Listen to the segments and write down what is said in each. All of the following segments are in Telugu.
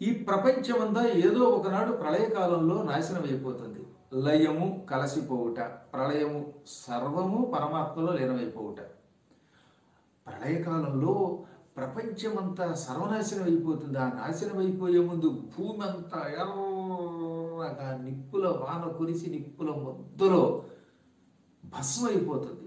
ఈ ప్రపంచమంతా ఏదో ఒకనాడు ప్రళయకాలంలో నాశనం అయిపోతుంది లయము కలసిపోవుట ప్రళయము సర్వము పరమాత్మలో లీనమైపోవుట ప్రళయకాలంలో ప్రపంచమంతా సర్వనాశనం అయిపోతుంది ఆ నాశనం అయిపోయే ముందు భూమి అంతా ఎర్రగా నిప్పుల వాన కురిసి నిప్పుల ముద్దలో భస్మం అయిపోతుంది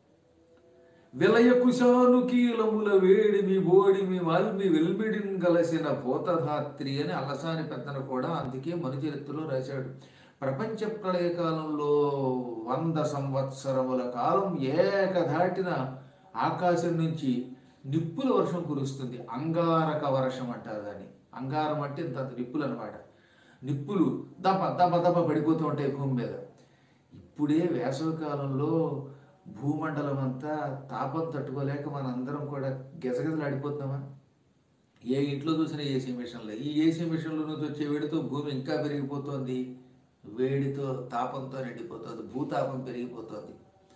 విలయ కుశానుకీలముల వేడిమి బోడిమి వాల్మి వెల్మిడిన్ గలసిన భూతధాత్రి అని అలసాని పెద్దన కూడా అందుకే మనుచరిత్రలో రాశాడు ప్రపంచ ప్రళయకాలంలో వంద సంవత్సరముల కాలం ఏకధాటిన ఆకాశం నుంచి నిప్పుల వర్షం కురుస్తుంది అంగారక వర్షం అంటారు దాన్ని అంగారం అంటే ఇంత నిప్పులు అనమాట నిప్పులు దప దప దప పడిపోతూ ఉంటాయి భూమి మీద ఇప్పుడే వేసవికాలంలో భూమండలం అంతా తాపం తట్టుకోలేక మనందరం కూడా గెజగెజలాడిపోతున్నామా ఏ ఇంట్లో చూసినా ఏసీ మిషన్లు ఈ ఏసీ మిషన్ల నుంచి వచ్చే వేడితో భూమి ఇంకా పెరిగిపోతుంది వేడితో తాపంతో నిండిపోతుంది భూతాపం పెరిగిపోతుంది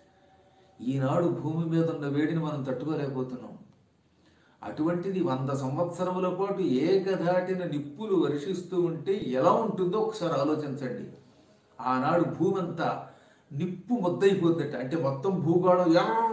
ఈనాడు భూమి మీద ఉన్న వేడిని మనం తట్టుకోలేకపోతున్నాం అటువంటిది వంద సంవత్సరముల పాటు ఏకధాటిన నిప్పులు వర్షిస్తూ ఉంటే ఎలా ఉంటుందో ఒకసారి ఆలోచించండి ఆనాడు భూమి అంతా నిప్పు ముద్దయిపోతుందట అంటే మొత్తం భూగోళం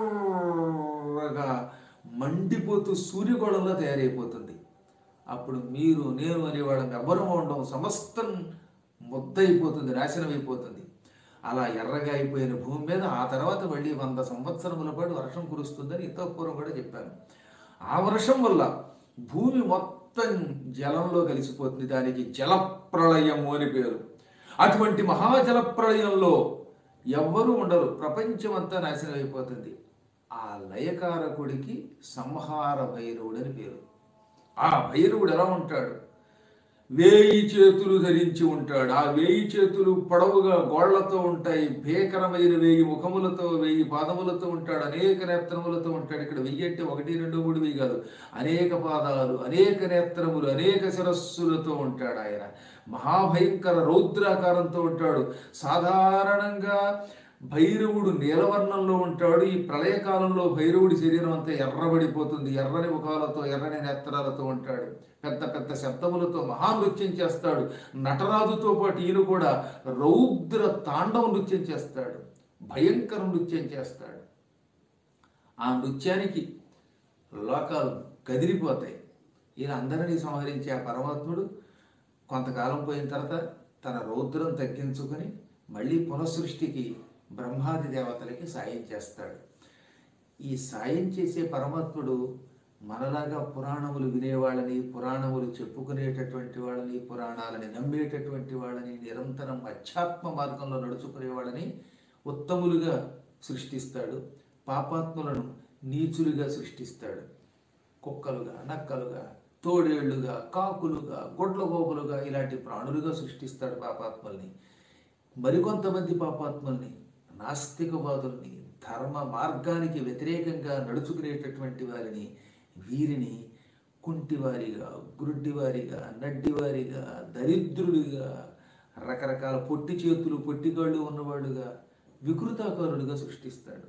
ఎర్రగా మండిపోతూ సూర్యగోళంలో తయారైపోతుంది అప్పుడు మీరు నేను అనేవాళ్ళం ఎవరు ఉండడం సమస్తం ముద్దయిపోతుంది నాశనం అయిపోతుంది అలా ఎర్రగా అయిపోయిన భూమి మీద ఆ తర్వాత మళ్ళీ వంద సంవత్సరముల పాటు వర్షం కురుస్తుందని ఇంత పూర్వం కూడా చెప్పాను ఆ వర్షం వల్ల భూమి మొత్తం జలంలో కలిసిపోతుంది దానికి జలప్రళయము అని పేరు అటువంటి మహాజల ప్రళయంలో ఎవ్వరూ ఉండరు ప్రపంచం అంతా నాశనం అయిపోతుంది ఆ లయకారకుడికి సంహార భైరవుడు అని పేరు ఆ భైరవుడు ఎలా ఉంటాడు వేయి చేతులు ధరించి ఉంటాడు ఆ వేయి చేతులు పొడవుగా గోళ్లతో ఉంటాయి భీకరమైన వేయి ముఖములతో వేయి పాదములతో ఉంటాడు అనేక నేత్రములతో ఉంటాడు ఇక్కడ వెయ్యి అంటే ఒకటి రెండు మూడు వెయ్యి కాదు అనేక పాదాలు అనేక నేత్రములు అనేక శిరస్సులతో ఉంటాడు ఆయన మహాభయంకర రౌద్రాకారంతో ఉంటాడు సాధారణంగా భైరవుడు నీలవర్ణంలో ఉంటాడు ఈ ప్రళయకాలంలో భైరవుడి శరీరం అంతా ఎర్రబడిపోతుంది ఎర్రని ముఖాలతో ఎర్రని నేత్రాలతో ఉంటాడు పెద్ద పెద్ద శబ్దములతో మహానృత్యం చేస్తాడు నటరాజుతో పాటు ఈయన కూడా రౌద్ర తాండవ నృత్యం చేస్తాడు భయంకర నృత్యం చేస్తాడు ఆ నృత్యానికి లోకాలు కదిలిపోతాయి ఈయన అందరినీ సంహరించే ఆ పరమాత్ముడు కొంతకాలం పోయిన తర్వాత తన రౌద్రం తగ్గించుకొని మళ్ళీ పునఃసృష్టికి బ్రహ్మాది దేవతలకి సాయం చేస్తాడు ఈ సాయం చేసే పరమాత్ముడు మనలాగా పురాణములు వినేవాళ్ళని పురాణములు చెప్పుకునేటటువంటి వాళ్ళని పురాణాలని నమ్మేటటువంటి వాళ్ళని నిరంతరం అధ్యాత్మ మార్గంలో నడుచుకునే వాళ్ళని ఉత్తములుగా సృష్టిస్తాడు పాపాత్ములను నీచులుగా సృష్టిస్తాడు కుక్కలుగా నక్కలుగా తోడేళ్లుగా కాకులుగా గొడ్లగోపులుగా ఇలాంటి ప్రాణులుగా సృష్టిస్తాడు పాపాత్మల్ని మరికొంతమంది పాపాత్మల్ని నాస్తికవాదుల్ని ధర్మ మార్గానికి వ్యతిరేకంగా నడుచుకునేటటువంటి వారిని వీరిని కుంటివారిగా గురుడ్డివారిగా నడ్డివారిగా దరిద్రుడిగా రకరకాల పొట్టి చేతులు పొట్టి కాళ్ళు ఉన్నవాడుగా వికృతాకారులుగా సృష్టిస్తాడు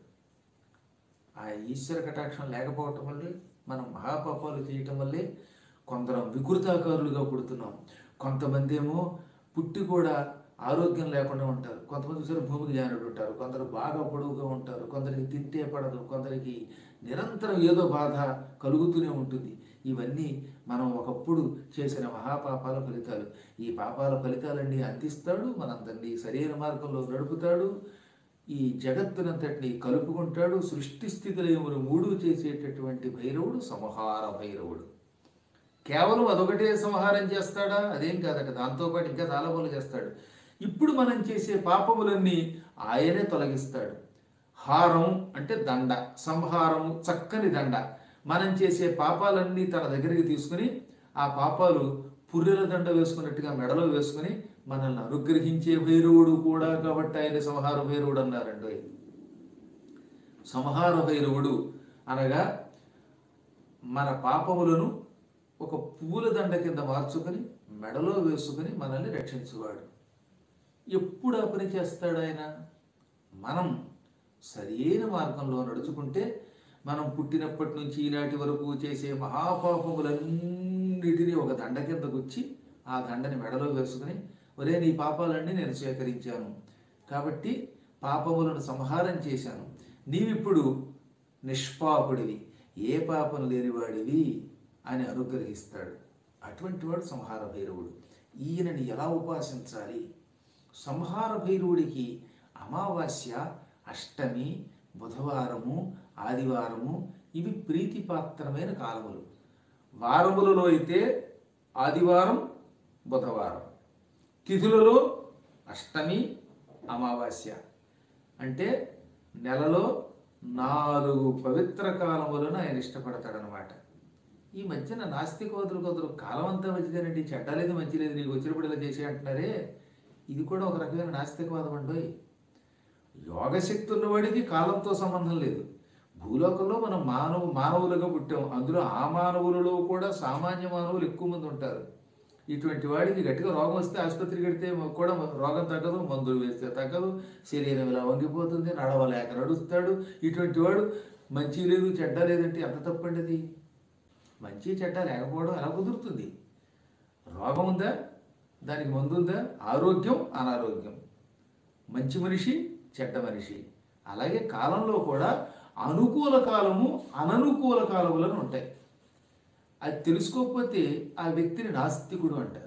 ఆ ఈశ్వర కటాక్షం లేకపోవటం వల్లే మనం మహాపాపాలు చేయటం వల్లే కొందరం వికృతాకారులుగా పుడుతున్నాం కొంతమంది ఏమో పుట్టి కూడా ఆరోగ్యం లేకుండా ఉంటారు కొంతమంది చూసారు భూమికి జానుడు ఉంటారు కొందరు బాగా పొడవుగా ఉంటారు కొందరికి తింటే పడదు కొందరికి నిరంతరం ఏదో బాధ కలుగుతూనే ఉంటుంది ఇవన్నీ మనం ఒకప్పుడు చేసిన మహాపాపాల ఫలితాలు ఈ పాపాల ఫలితాలన్నీ అందిస్తాడు మనందరినీ సరైన మార్గంలో నడుపుతాడు ఈ జగత్తునంతటిని కలుపుకుంటాడు సృష్టి స్థితిలయములు మూడు చేసేటటువంటి భైరవుడు సంహార భైరవుడు కేవలం అదొకటే సంహారం చేస్తాడా అదేం కాదట దాంతోపాటు ఇంకా చాలా పనులు చేస్తాడు ఇప్పుడు మనం చేసే పాపములన్నీ ఆయనే తొలగిస్తాడు హారం అంటే దండ సంహారము చక్కని దండ మనం చేసే పాపాలన్నీ తన దగ్గరికి తీసుకుని ఆ పాపాలు పుర్రెల దండ వేసుకున్నట్టుగా మెడలో వేసుకుని మనల్ని అనుగ్రహించే భైరవుడు కూడా కాబట్టి ఆయన సంహార భైరవుడు అన్నారండి సంహార భైరవుడు అనగా మన పాపములను ఒక పూల దండ కింద మార్చుకొని మెడలో వేసుకుని మనల్ని రక్షించువాడు ఎప్పుడు ఆ పని చేస్తాడు ఆయన మనం సరైన మార్గంలో నడుచుకుంటే మనం పుట్టినప్పటి నుంచి ఈనాటి వరకు చేసే మహాపాపములన్నిటినీ ఒక దండ కిందకు వచ్చి ఆ దండని మెడలో వేసుకుని ఒరే నీ పాపాలన్నీ నేను స్వీకరించాను కాబట్టి పాపములను సంహారం చేశాను నీవిప్పుడు నిష్పాపుడివి ఏ పాపం లేనివాడివి అని అనుగ్రహిస్తాడు అటువంటి వాడు సంహార భైరవుడు ఈయనని ఎలా ఉపాసించాలి సంహార భైరవుడికి అమావాస్య అష్టమి బుధవారము ఆదివారము ఇవి ప్రీతిపాత్రమైన కాలములు వారములలో అయితే ఆదివారం బుధవారం తిథులలో అష్టమి అమావాస్య అంటే నెలలో నాలుగు పవిత్ర కాలములను ఆయన ఇష్టపడతాడనమాట ఈ మధ్యన నాస్తికవాదులు కొందరు కాలం అంతా మంచిదేనండి చెడ్డ లేదు మంచి లేదు నీకు వచ్చినప్పుడు ఇలా చేసే అంటున్నారే ఇది కూడా ఒక రకమైన నాస్తికవాదం అండి యోగశక్తి ఉన్నవాడికి కాలంతో సంబంధం లేదు భూలోకంలో మనం మానవ మానవులుగా పుట్టాం అందులో ఆ మానవులలో కూడా సామాన్య మానవులు ఎక్కువ మంది ఉంటారు ఇటువంటి వాడికి గట్టిగా రోగం వస్తే ఆసుపత్రికి వెడితే కూడా రోగం తగ్గదు మందులు వేస్తే తగ్గదు శరీరం ఇలా వంగిపోతుంది నడవలేక నడుస్తాడు ఇటువంటి వాడు మంచి లేదు చెడ్డ లేదంటే ఎంత తప్పండి అది మంచి చెడ్డ లేకపోవడం ఎలా కుదురుతుంది రోగం ఉందా దానికి మందు ఉందా ఆరోగ్యం అనారోగ్యం మంచి మనిషి చెడ్డ మనిషి అలాగే కాలంలో కూడా అనుకూల కాలము అననుకూల కాలములను ఉంటాయి అది తెలుసుకోకపోతే ఆ వ్యక్తిని నాస్తికుడు అంటారు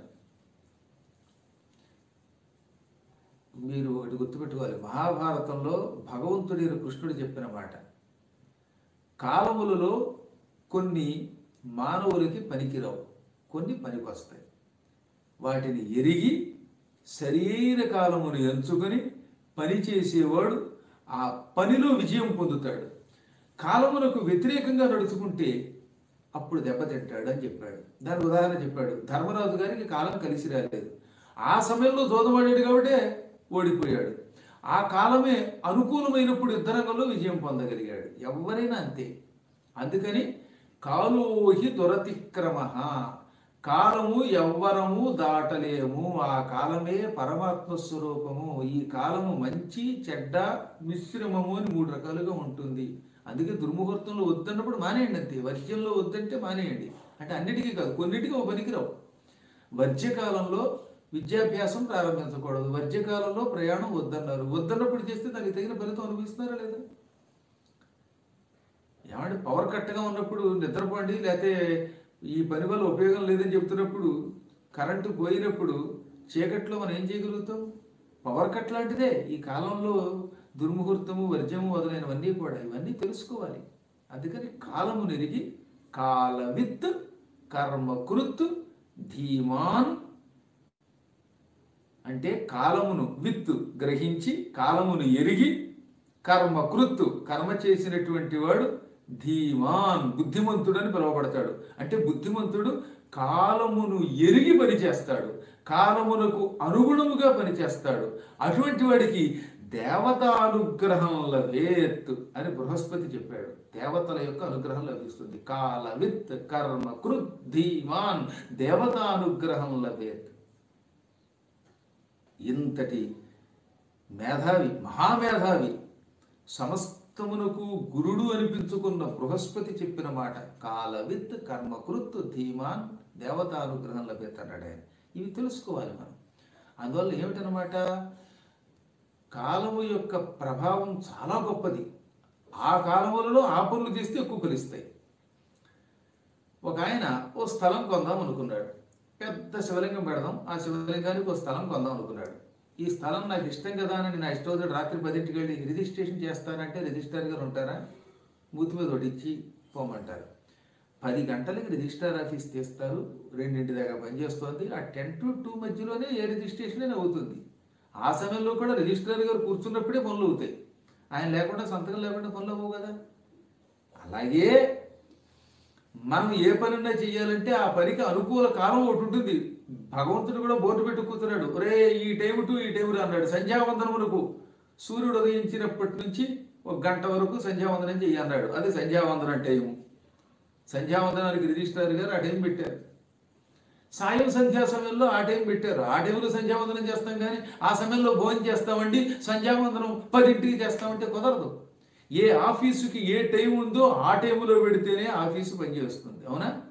మీరు ఒకటి గుర్తుపెట్టుకోవాలి మహాభారతంలో భగవంతుడైన కృష్ణుడు చెప్పిన మాట కాలములలో కొన్ని మానవులకి పనికిరావు కొన్ని పనికొస్తాయి వాటిని ఎరిగి సరైన కాలమును ఎంచుకొని పని చేసేవాడు ఆ పనిలో విజయం పొందుతాడు కాలమునకు వ్యతిరేకంగా నడుచుకుంటే అప్పుడు దెబ్బతింటాడు అని చెప్పాడు దానికి ఉదాహరణ చెప్పాడు ధర్మరాజు గారికి కాలం కలిసి రాలేదు ఆ సమయంలో జోదమాడాడు కాబట్టే ఓడిపోయాడు ఆ కాలమే అనుకూలమైనప్పుడు యుద్ధరంగంలో విజయం పొందగలిగాడు ఎవరైనా అంతే అందుకని కాలోహి దురతిక్రమ కాలము ఎవ్వరము దాటలేము ఆ కాలమే పరమాత్మ స్వరూపము ఈ కాలము మంచి చెడ్డ మిశ్రమము అని మూడు రకాలుగా ఉంటుంది అందుకే దుర్ముహూర్తంలో వద్దన్నప్పుడు మానేయండి అంతే వర్జ్యంలో వద్దంటే మానేయండి అంటే అన్నిటికీ కాదు కొన్నిటికీ ఓ పనికిరావు వర్జ్యకాలంలో విద్యాభ్యాసం ప్రారంభించకూడదు వర్జ్యకాలంలో ప్రయాణం వద్దన్నారు వద్దన్నప్పుడు చేస్తే దానికి తగిన ఫలితం అనుభవిస్తున్నారా లేదా ఏమంటే పవర్ కట్గా ఉన్నప్పుడు నిద్రపోండి లేకపోతే ఈ పని వల్ల ఉపయోగం లేదని చెప్తున్నప్పుడు కరెంటు పోయినప్పుడు చీకట్లో మనం ఏం చేయగలుగుతాం పవర్ కట్ లాంటిదే ఈ కాలంలో దుర్ముహూర్తము వర్జము మొదలైనవన్నీ కూడా ఇవన్నీ తెలుసుకోవాలి అందుకని కాలము నెరిగి కాలవిత్ కర్మకృత్ ధీమాన్ అంటే కాలమును విత్ గ్రహించి కాలమును ఎరిగి కర్మ కృత్తు కర్మ చేసినటువంటి వాడు ధీమాన్ బుద్ధిమంతుడని పిలువబడతాడు అంటే బుద్ధిమంతుడు కాలమును ఎరిగి పనిచేస్తాడు కాలమునకు అనుగుణముగా పనిచేస్తాడు అటువంటి వాడికి దేవతానుగ్రహం లభేత్ అని బృహస్పతి చెప్పాడు దేవతల యొక్క అనుగ్రహం లభిస్తుంది కాలవిత్ కర్మ కృత్ ధీమాన్ దేవతానుగ్రహం లభేత్ ఇంతటి మేధావి మహామేధావి సమస్తమునకు గురుడు అనిపించుకున్న బృహస్పతి చెప్పిన మాట కాలవిత్ కర్మకృత్ ధీమాన్ దేవతానుగ్రహం లభ్యత అన్నాడు ఆయన ఇవి తెలుసుకోవాలి మనం అందువల్ల ఏమిటనమాట కాలము యొక్క ప్రభావం చాలా గొప్పది ఆ కాలములలో ఆ పనులు చేస్తే ఎక్కువ ఫలిస్తాయి ఒక ఆయన ఓ స్థలం కొందాం అనుకున్నాడు పెద్ద శివలింగం పెడదాం ఆ శివలింగానికి ఓ స్థలం కొందాం అనుకున్నాడు ఈ స్థలం నాకు ఇష్టం కదా అని నా ఇష్టం రాత్రి పదింటికి వెళ్ళి రిజిస్ట్రేషన్ చేస్తానంటే రిజిస్ట్రార్ గారు ఉంటారా మూతి మీద ఒకటిచ్చి పోమంటారు పది గంటలకి రిజిస్ట్రార్ ఆఫీస్ తీస్తారు రెండింటి దాకా పనిచేస్తోంది ఆ టెన్ టు టూ మధ్యలోనే ఏ రిజిస్ట్రేషన్ అయినా అవుతుంది ఆ సమయంలో కూడా రిజిస్ట్రార్ గారు కూర్చున్నప్పుడే పనులు అవుతాయి ఆయన లేకుండా సంతకం లేకుండా పనులు అవ్వవు కదా అలాగే మనం ఏ పనున్నా చేయాలంటే ఆ పనికి అనుకూల కాలం ఒకటి ఉంటుంది భగవంతుడు కూడా బోర్డు పెట్టి కూర్చున్నాడు ఒరే ఈ టైం టు ఈ టైం అన్నాడు సంధ్యావందనమునకు సూర్యుడు ఉదయించినప్పటి నుంచి ఒక గంట వరకు సంధ్యావందనం చెయ్యి అన్నాడు అది సంధ్యావందనం టైము సంధ్యావందనానికి రిజిస్ట్రార్ గారు ఆ టైం పెట్టారు సాయం సంధ్యా సమయంలో ఆ టైం పెట్టారు ఆ టైంలో సంధ్యావందనం చేస్తాం కానీ ఆ సమయంలో భోజనం చేస్తామండి సంధ్యావందనం పదింటికి చేస్తామంటే కుదరదు ఏ ఆఫీసుకి ఏ టైం ఉందో ఆ టైంలో పెడితేనే ఆఫీసు పనిచేస్తుంది అవునా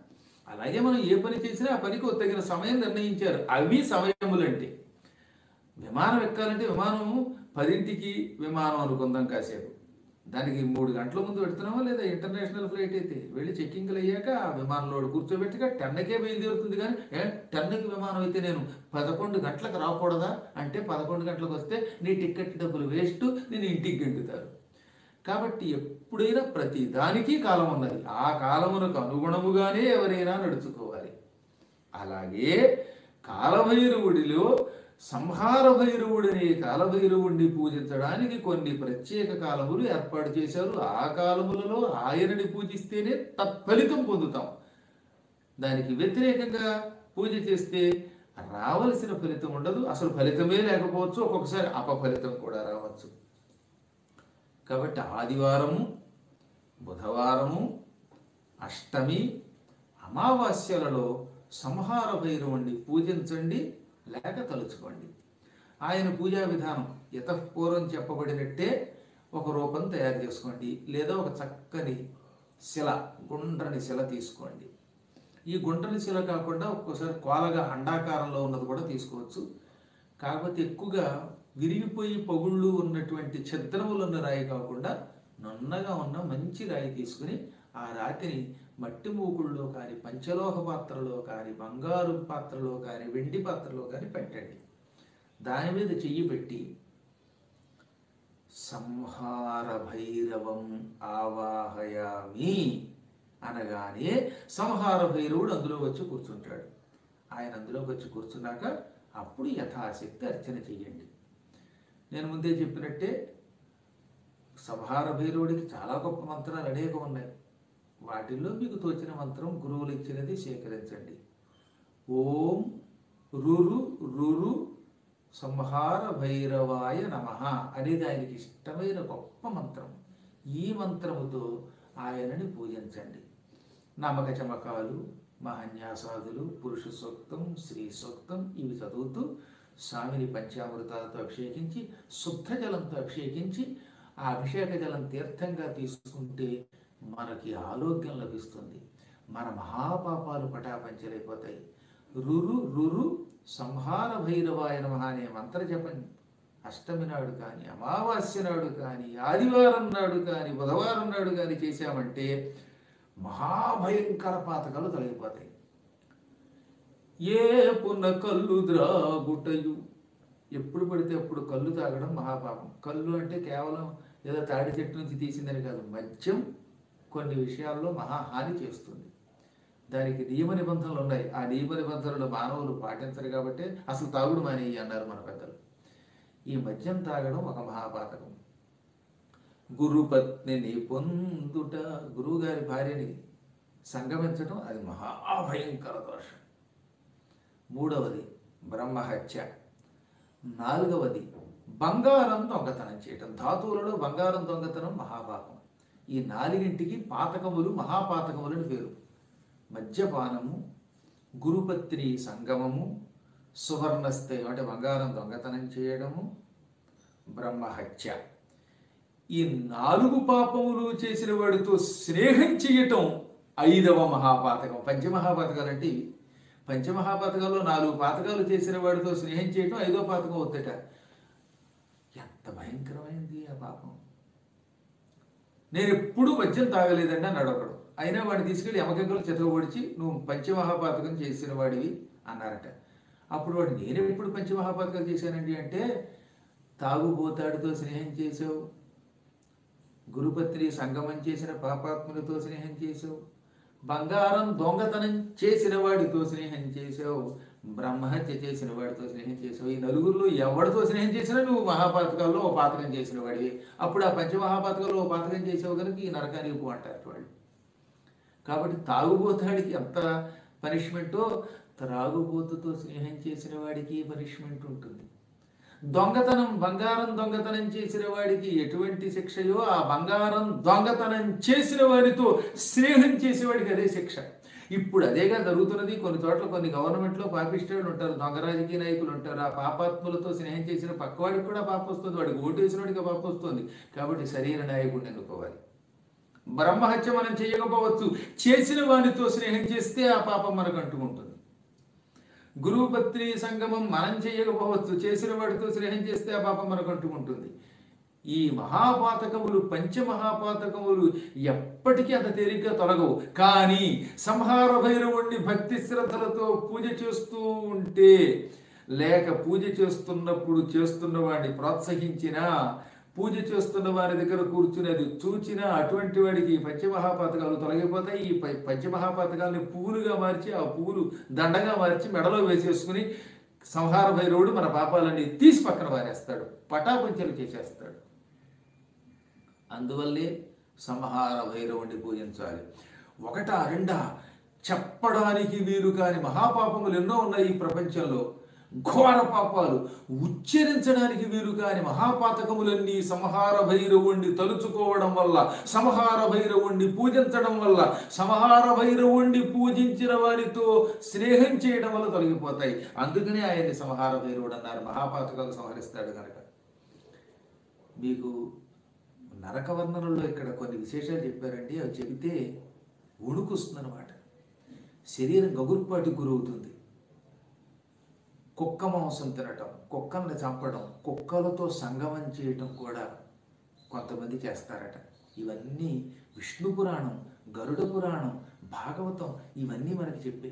అలాగే మనం ఏ పని చేసినా ఆ పనికి ఒక తగిన సమయం నిర్ణయించారు అవి సమయములంటే విమానం ఎక్కాలంటే విమానం పదింటికి విమానం అనుకుందాం కాసేపు దానికి మూడు గంటల ముందు పెడుతున్నామా లేదా ఇంటర్నేషనల్ ఫ్లైట్ అయితే వెళ్ళి చెక్కింగ్లు అయ్యాక ఆ విమానంలో కూర్చోబెట్టగా టెన్నకే బయలుదేరుతుంది కానీ ఏ టెన్నకి విమానం అయితే నేను పదకొండు గంటలకు రాకూడదా అంటే పదకొండు గంటలకు వస్తే నీ టికెట్ డబ్బులు వేస్ట్ నేను ఇంటికి గెంటుతారు కాబట్టి ఎప్పుడైనా ప్రతి దానికి కాలం ఉన్నది ఆ కాలమునకు అనుగుణముగానే ఎవరైనా నడుచుకోవాలి అలాగే కాలభైరవుడిలో సంహార భైరవుడిని కాలభైరవుడిని పూజించడానికి కొన్ని ప్రత్యేక కాలములు ఏర్పాటు చేశారు ఆ కాలములలో ఆయనని పూజిస్తేనే తత్ఫలితం పొందుతాం దానికి వ్యతిరేకంగా పూజ చేస్తే రావలసిన ఫలితం ఉండదు అసలు ఫలితమే లేకపోవచ్చు ఒక్కొక్కసారి అపఫలితం కూడా రావచ్చు కాబట్టి ఆదివారము బుధవారము అష్టమి అమావాస్యలలో సంహార భైరవుణ్ణి పూజించండి లేక తలుచుకోండి ఆయన పూజా విధానం యతపూర్వం చెప్పబడినట్టే ఒక రూపం తయారు చేసుకోండి లేదా ఒక చక్కని శిల గుండ్రని శిల తీసుకోండి ఈ గుండ్రని శిల కాకుండా ఒక్కోసారి కోలగా అండాకారంలో ఉన్నది కూడా తీసుకోవచ్చు కాకపోతే ఎక్కువగా విరిగిపోయి పగుళ్ళు ఉన్నటువంటి ఛద్రములు ఉన్న రాయి కాకుండా నున్నగా ఉన్న మంచి రాయి తీసుకుని ఆ రాతిని మట్టి మూకుల్లో కానీ పంచలోహ పాత్రలో కానీ బంగారు పాత్రలో కానీ వెండి పాత్రలో కానీ పెట్టండి దాని మీద చెయ్యి పెట్టి సంహార భైరవం ఆవాహయామి అనగానే సంహార భైరవుడు అందులో వచ్చి కూర్చుంటాడు ఆయన అందులోకి వచ్చి కూర్చున్నాక అప్పుడు యథాశక్తి అర్చన చెయ్యండి నేను ముందే చెప్పినట్టే సంహార భైరవుడికి చాలా గొప్ప మంత్రాలు అనేక ఉన్నాయి వాటిల్లో మీకు తోచిన మంత్రం గురువులు ఇచ్చినది సేకరించండి ఓం రురు రురు సంహార భైరవాయ నమ అనేది ఆయనకి ఇష్టమైన గొప్ప మంత్రం ఈ మంత్రముతో ఆయనని పూజించండి నమక చమకాలు మహన్యాసాదులు పురుష సూక్తం స్త్రీ సూక్తం ఇవి చదువుతూ స్వామిని పంచామృతాలతో అభిషేకించి శుద్ధ జలంతో అభిషేకించి ఆ అభిషేక జలం తీర్థంగా తీసుకుంటే మనకి ఆరోగ్యం లభిస్తుంది మన మహాపాపాలు పటాపంచలైపోతాయి రురు రురు సంహార భైరవాయ నమః అనే మంత్ర జపం అష్టమి నాడు కానీ అమావాస్య నాడు కానీ ఆదివారం నాడు కానీ బుధవారం నాడు కానీ చేశామంటే మహాభయంకర పాతకాలు తొలగిపోతాయి ఏ పున కళ్ళు ద్రాగుటయు ఎప్పుడు పడితే అప్పుడు కళ్ళు తాగడం మహాపాపం కళ్ళు అంటే కేవలం ఏదో తాడి చెట్టు నుంచి తీసిందని కాదు మద్యం కొన్ని విషయాల్లో మహాహాని చేస్తుంది దానికి నియమ నిబంధనలు ఉన్నాయి ఆ నియమ నిబంధనలు మానవులు పాటించరు కాబట్టి అసలు తాగుడు మానేయి అన్నారు మన పెద్దలు ఈ మద్యం తాగడం ఒక మహాపాతకం గురుపత్నిని పొందుట గురువుగారి భార్యని సంగమించడం అది మహాభయంకర దోషం మూడవది బ్రహ్మహత్య నాలుగవది బంగారం దొంగతనం చేయటం ధాతువులలో బంగారం దొంగతనం మహాపాపం ఈ నాలుగింటికి పాతకములు మహాపాతకములని పేరు మద్యపానము గురుపత్ని సంగమము సువర్ణస్థయం అంటే బంగారం దొంగతనం చేయడము బ్రహ్మహత్య ఈ నాలుగు పాపములు చేసిన వాడితో స్నేహం చేయటం ఐదవ మహాపాతకం పంచమహాపాతకాలు అంటే ఇవి పంచమహాపాతకాల్లో నాలుగు పాతకాలు చేసిన వాడితో స్నేహం చేయటం ఐదో పాతకం అవుతట ఎంత భయంకరమైంది ఆ పాపం నేను ఎప్పుడూ మద్యం తాగలేదండి అన్నాడు ఒకడు అయినా వాడిని తీసుకెళ్ళి యమకెక్కలు చెతగొడిచి నువ్వు పంచమహాపాతకం చేసిన వాడివి అన్నారట అప్పుడు వాడు నేను ఎప్పుడు పంచమహాపాతకాలు చేశానండి అంటే తాగుబోతాడితో స్నేహం చేసావు గురుపత్రి సంగమం చేసిన పాపాత్ములతో స్నేహం చేసావు బంగారం దొంగతనం చేసిన వాడితో స్నేహం చేసావు బ్రహ్మహత్య చేసిన వాడితో స్నేహం చేసావు ఈ నలుగురిలో ఎవరితో స్నేహం చేసినా నువ్వు మహాపాతకాల్లో ఓ పాతకం చేసిన వాడివి అప్పుడు ఆ పంచమహాపాతకాల్లో ఓ పాతకం చేసావు కనుక ఈ నరకానికి పో అంటారు వాళ్ళు కాబట్టి తాగుబోతాడికి ఎంత పనిష్మెంటో త్రాగుబోతుతో స్నేహం చేసిన వాడికి పనిష్మెంట్ ఉంటుంది దొంగతనం బంగారం దొంగతనం చేసిన వాడికి ఎటువంటి శిక్షయో ఆ బంగారం దొంగతనం చేసిన వాడితో స్నేహం చేసేవాడికి అదే శిక్ష ఇప్పుడు అదేగా జరుగుతున్నది కొన్ని చోట్ల కొన్ని గవర్నమెంట్లో పాపిస్టులు ఉంటారు దొంగ రాజకీయ నాయకులు ఉంటారు ఆ పాపాత్ములతో స్నేహం చేసిన పక్కవాడికి కూడా పాప వస్తుంది వాడికి ఓటు వేసిన వాడికి పాప వస్తుంది కాబట్టి శరీర నాయకుడిని ఎన్నుకోవాలి బ్రహ్మహత్య మనం చేయకపోవచ్చు చేసిన వానితో స్నేహం చేస్తే ఆ పాపం మనకు అంటుకుంటుంది గురువు పత్ని సంగమం మనం చేయకపోవచ్చు చేసిన వాడితో స్నేహం చేస్తే ఆ పాపం మనకు అంటుకుంటుంది ఈ మహాపాతకములు పంచమహాపాతకములు ఎప్పటికీ అంత తేలిగ్గా తొలగవు కానీ సంహార భైరవుణ్ణి భక్తి శ్రద్ధలతో పూజ చేస్తూ ఉంటే లేక పూజ చేస్తున్నప్పుడు చేస్తున్న వాడిని ప్రోత్సహించినా పూజ చేస్తున్న వారి దగ్గర కూర్చుని అది చూచినా అటువంటి వాడికి ఈ పంచమహాపాతకాలు తొలగిపోతాయి ఈ ప- పంచమహాపాతకాలని పువ్వులుగా మార్చి ఆ పువ్వులు దండగా మార్చి మెడలో వేసేసుకుని సంహార భైరవుడు మన పాపాలన్నీ తీసి పక్కన పారేస్తాడు పటాపంచలు చేసేస్తాడు అందువల్లే సంహార భైరవుణ్ణి పూజించాలి ఒకటా రెండా చెప్పడానికి వీలు కాని మహాపాపములు ఎన్నో ఉన్నాయి ఈ ప్రపంచంలో ఘోర పాపాలు ఉచ్చరించడానికి వీలు కాని మహాపాతకములన్నీ సంహార భైరవుణ్ణి తలుచుకోవడం వల్ల సంహార భైరవుణ్ణి పూజించడం వల్ల సంహార భైరవుణ్ణి పూజించిన వారితో స్నేహం చేయడం వల్ల తొలగిపోతాయి అందుకనే ఆయన్ని సంహార భైరవుడు అన్నారు మహాపాతకాలు సంహరిస్తాడు కనుక మీకు నరక వర్ణనలో ఇక్కడ కొన్ని విశేషాలు చెప్పారండి అవి చెబితే వణుకొస్తుందన్నమాట శరీరం గగురుపాటికి గురవుతుంది కుక్క మాంసం తినటం కుక్కల్ని చంపడం కుక్కలతో సంగమం చేయటం కూడా కొంతమంది చేస్తారట ఇవన్నీ విష్ణు పురాణం గరుడ పురాణం భాగవతం ఇవన్నీ మనకి చెప్పే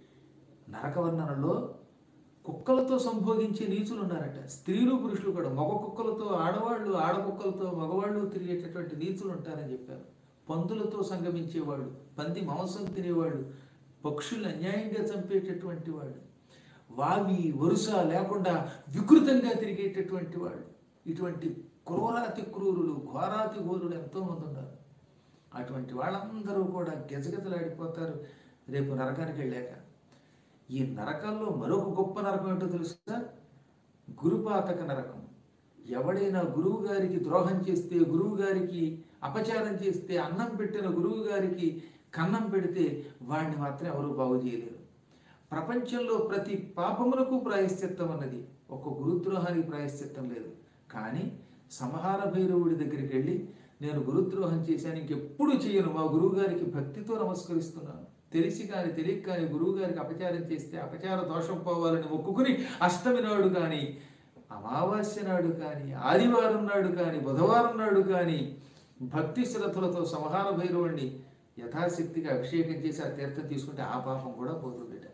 నరకవర్ణనలో కుక్కలతో సంభోగించే నీచులు ఉన్నారట స్త్రీలు పురుషులు కూడా మగ కుక్కలతో ఆడవాళ్ళు ఆడ కుక్కలతో మగవాళ్ళు తిరిగేటటువంటి నీచులు ఉంటారని చెప్పారు పందులతో సంగమించేవాళ్ళు పంది మాంసం తినేవాళ్ళు పక్షుల్ని అన్యాయంగా చంపేటటువంటి వాళ్ళు వావి వరుస లేకుండా వికృతంగా తిరిగేటటువంటి వాళ్ళు ఇటువంటి క్రూరాతి క్రూరులు ఘోరాతి ఘోరులు ఎంతోమంది ఉన్నారు అటువంటి వాళ్ళందరూ కూడా గెజగెజలాడిపోతారు రేపు నరకానికి వెళ్ళాక ఈ నరకంలో మరొక గొప్ప నరకం ఏంటో తెలుసా గురుపాతక నరకం ఎవడైనా గురువు గారికి ద్రోహం చేస్తే గురువు గారికి అపచారం చేస్తే అన్నం పెట్టిన గురువు గారికి కన్నం పెడితే వాడిని మాత్రం ఎవరూ బాగు చేయలేరు ప్రపంచంలో ప్రతి పాపములకు ప్రాయశ్చిత్తం అన్నది ఒక గురుద్రోహానికి ప్రాయశ్చిత్తం లేదు కానీ సంహార భైరవుడి దగ్గరికి వెళ్ళి నేను గురుద్రోహం చేశాను ఇంకెప్పుడు చేయను మా గురువు గారికి భక్తితో నమస్కరిస్తున్నాను తెలిసి కానీ తెలియక కానీ గురువు గారికి అపచారం చేస్తే అపచార దోషం పోవాలని మొక్కుకుని అష్టమి నాడు కానీ అమావాస్య నాడు కానీ ఆదివారం నాడు కానీ బుధవారం నాడు కానీ భక్తి శ్రద్ధలతో సంహార భైరవుణ్ణి యథాశక్తిగా అభిషేకం చేసి ఆ తీర్థం తీసుకుంటే ఆ పాపం కూడా పోతుంది బిడ్డ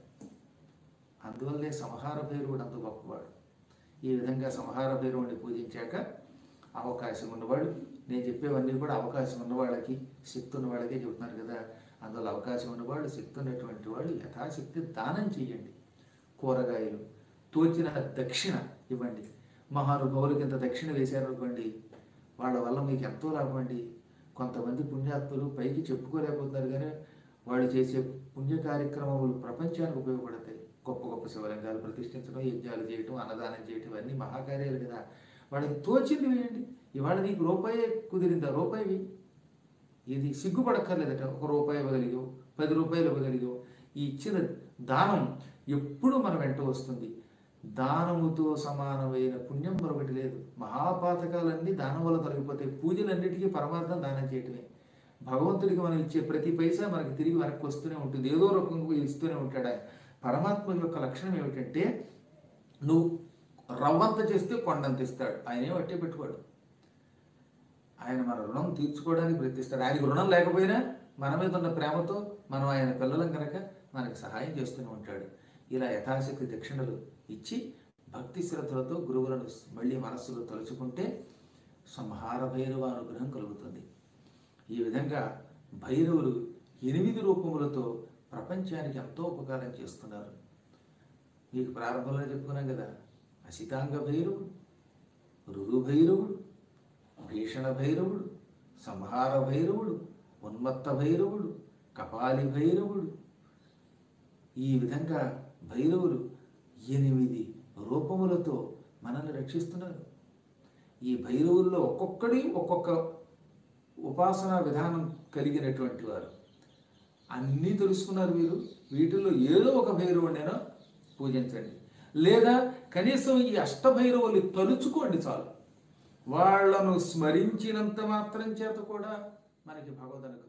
అందువల్లే సంహార భైరవుడు అంత గొప్పవాడు ఈ విధంగా సంహార భైరవుడిని పూజించాక అవకాశం ఉన్నవాడు నేను చెప్పేవన్నీ కూడా అవకాశం ఉన్న వాళ్ళకి శక్తి ఉన్న వాళ్ళకే చెబుతున్నారు కదా అందువల్ల అవకాశం ఉన్నవాళ్ళు శక్తి ఉన్నటువంటి వాళ్ళు యథాశక్తి దానం చేయండి కూరగాయలు తోచిన దక్షిణ ఇవ్వండి మహానుభావులకి ఇంత దక్షిణ వేశారనుకోండి వాళ్ళ వల్ల మీకు ఎంతో లాభం అండి కొంతమంది పుణ్యాత్ములు పైకి చెప్పుకోలేకపోతున్నారు కానీ వాళ్ళు చేసే పుణ్య కార్యక్రమములు ప్రపంచానికి ఉపయోగపడతాయి గొప్ప గొప్ప శివలింగాలు ప్రతిష్ఠించడం యజ్ఞాలు చేయటం అన్నదానం చేయటం ఇవన్నీ మహాకార్యాలు కదా వాళ్ళకి తోచింది వేయండి ఇవాళ నీకు రూపాయే కుదిరిందా రూపాయి ఇది సిగ్గుపడక్కర్లేదట ఒక రూపాయి ఇవ్వగలిగావు పది రూపాయలు ఇవ్వగలిగావు ఈ ఇచ్చిన దానం ఎప్పుడు మన వెంట వస్తుంది దానముతో సమానమైన పుణ్యం మరొకటి లేదు మహాపాతకాలన్నీ దానం వల్ల తొలగిపోతాయి పూజలన్నిటికీ పరమార్థం దానం చేయటమే భగవంతుడికి మనం ఇచ్చే ప్రతి పైసా మనకి తిరిగి వెనక్కి వస్తూనే ఉంటుంది ఏదో రకంగా ఇస్తూనే ఉంటాడు ఆయన పరమాత్మ యొక్క లక్షణం ఏమిటంటే నువ్వు రవ్వంత చేస్తే కొండంత ఇస్తాడు ఆయన ఏం అట్టే పెట్టుకోడు ఆయన మన రుణం తీర్చుకోవడానికి ప్రయత్నిస్తాడు ఆయనకు రుణం లేకపోయినా మన మీద ఉన్న ప్రేమతో మనం ఆయన పిల్లలం కనుక మనకు సహాయం చేస్తూనే ఉంటాడు ఇలా యథాశక్తి దక్షిణలు ఇచ్చి భక్తి శ్రద్ధలతో గురువులను మళ్ళీ మనస్సులో తలుచుకుంటే సంహార భైరవ అనుగ్రహం కలుగుతుంది ఈ విధంగా భైరవులు ఎనిమిది రూపములతో ప్రపంచానికి ఎంతో ఉపకారం చేస్తున్నారు మీకు ప్రారంభంలో చెప్పుకున్నాం కదా అసితాంగ భైరవుడు రురు భైరవుడు భీషణ భైరవుడు సంహార భైరవుడు ఉన్మత్త భైరవుడు కపాలి భైరవుడు ఈ విధంగా భైరవులు ఎనిమిది రూపములతో మనల్ని రక్షిస్తున్నారు ఈ భైరవుల్లో ఒక్కొక్కడి ఒక్కొక్క ఉపాసనా విధానం కలిగినటువంటి వారు అన్నీ తెలుసుకున్నారు మీరు వీటిల్లో ఏదో ఒక భైరవుడినైనా పూజించండి లేదా కనీసం ఈ అష్టభైరవులు తలుచుకోండి చాలు వాళ్ళను స్మరించినంత మాత్రం చేత కూడా మనకి భగవద్ అనుగ్రహం